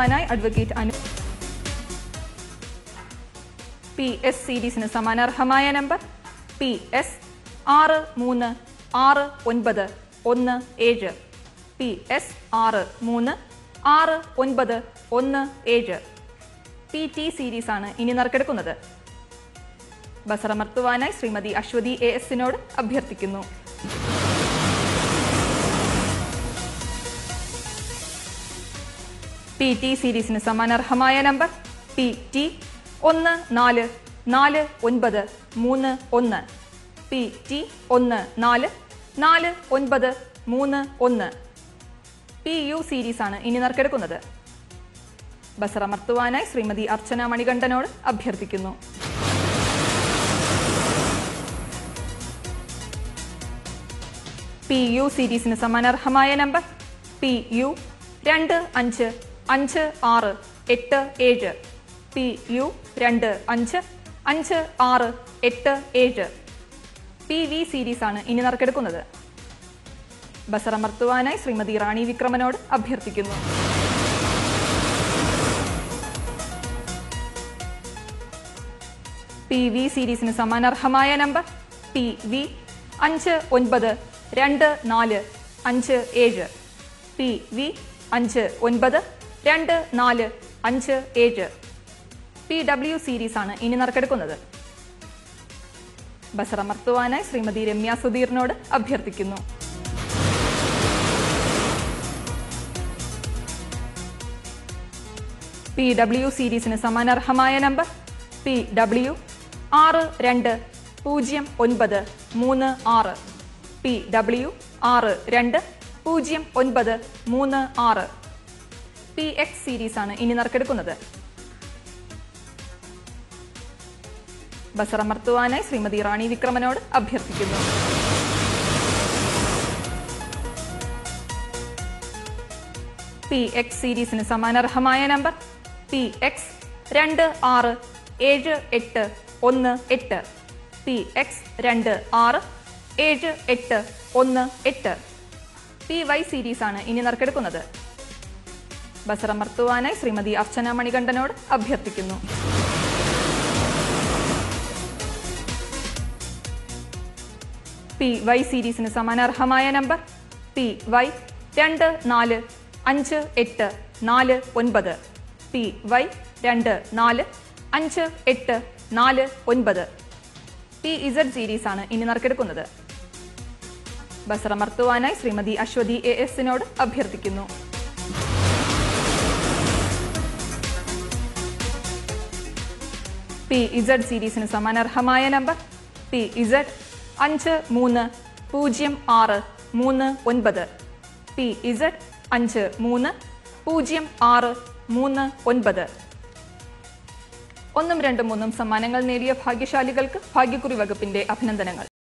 ബസറമർത്തുവാനായി advocate Anu P S സീരീസിന് സമാനാർഹമായ number P S ആറ് മൂന്ന് ആറ് ഒൻപത് ഒന്ന് ഏഴ് പി എസ് ആറ് മൂന്ന് ആറ് ഒൻപത് ഒന്ന് ഏഴ് പി ടി സീരീസാണ് ഇനി നറുക്കെടുക്കുന്നത് ബസറമർത്തുവാനായി ശ്രീമതി അശ്വതി എ എസിനോട് അഭ്യർത്ഥിക്കുന്നു പി ടി സീരീസിന് സമാനർഹമായ നമ്പർ പി ടി ഒന്ന് നാല് നാല് ഒൻപത് മൂന്ന് ഒന്ന് പി ടി ഒന്ന് നാല് നാല് ഒൻപത് മൂന്ന് ഒന്ന് പി യു സീരീസാണ് ഇനി നറുക്കെടുക്കുന്നത് ബസറമർത്തുവാനായി ശ്രീമതി അർച്ചന മണികണ്ഠനോട് അഭ്യർത്ഥിക്കുന്നു പി യു സീരീസിന് സമാനർഹമായ നമ്പർ പി യു രണ്ട് അഞ്ച് അഞ്ച് ആറ് എട്ട് ഏഴ് പി യു രണ്ട് അഞ്ച് അഞ്ച് ആറ് എട്ട് ഏഴ് പി വി സീരീസാണ് ഇനി നറുക്കെടുക്കുന്നത് ബസറമർത്തുവാനായി ശ്രീമതി റാണി വിക്രമനോട് അഭ്യർത്ഥിക്കുന്നു പി വി സീരീസിന് സമാനർഹമായ നമ്പർ പി വി അഞ്ച് ഒൻപത് രണ്ട് നാല് അഞ്ച് ഏഴ് പി വി അഞ്ച് ഒൻപത് രണ്ട് നാല് അഞ്ച് ഏഴ് പി ഡബ്ല്യു സീരീസാണ് ഇനി നറുക്കെടുക്കുന്നത് ബസറമർത്തുവാനായി ശ്രീമതി രമ്യ സുധീറിനോട് അഭ്യർത്ഥിക്കുന്നു പി ഡബ്ല്യു സീരീസിന് സമാനർഹമായ നമ്പർ പി ഡബ്ല്യു ആറ് രണ്ട് പൂജ്യം ഒൻപത് മൂന്ന് ആറ് പി ഡബ്ല്യു ആറ് രണ്ട് പൂജ്യം ഒൻപത് മൂന്ന് ആറ് പി എക്സ് സീരീസാണ് ഇനി നറുക്കെടുക്കുന്നത് ബസറമർത്തുവാനായി ശ്രീമതി റാണി വിക്രമനോട് അഭ്യർത്ഥിക്കുന്നു പി എക്സ് സീരീസിന് സമാനർഹമായ നമ്പർ പി എക്സ് രണ്ട് ആറ് ഏഴ് എട്ട് ഒന്ന് എട്ട് പി എക്സ് രണ്ട് ആറ് ഏഴ് എട്ട് ഒന്ന് എട്ട് പി വൈ സീരീസാണ് ഇനി നറുക്കെടുക്കുന്നത് ബസറമർത്തുവാനായി ശ്രീമതി അർച്ചന മണികണ്ഠനോട് അഭ്യർത്ഥിക്കുന്നു പി വൈ സീരീസിന് സമാനാർഹമായ നമ്പർ പി വൈ രണ്ട് നാല് അഞ്ച് എട്ട് നാല് ഒൻപത് പി വൈ രണ്ട് നാല് അഞ്ച് എട്ട് നാല് ഒൻപത് പി ഇസഡ് സീരീസാണ് ഇനി നറുക്കെടുക്കുന്നത് ബസറമർത്തുവാനായി ശ്രീമതി അശ്വതി എ എസിനോട് അഭ്യർത്ഥിക്കുന്നു പി ഇസഡ് സീരീസിന് സമാനർഹമായ നമ്പർ പി ഇസഡ് അഞ്ച് മൂന്ന് പൂജ്യം ആറ് മൂന്ന് ഒൻപത് പി ഇസഡ് അഞ്ച് മൂന്ന് പൂജ്യം ആറ് മൂന്ന് ഒൻപത് ഒന്നും രണ്ടും മൂന്നും സമ്മാനങ്ങൾ നേടിയ ഭാഗ്യശാലികൾക്ക് ഭാഗ്യക്കുറി വകുപ്പിന്റെ അഭിനന്ദനങ്ങൾ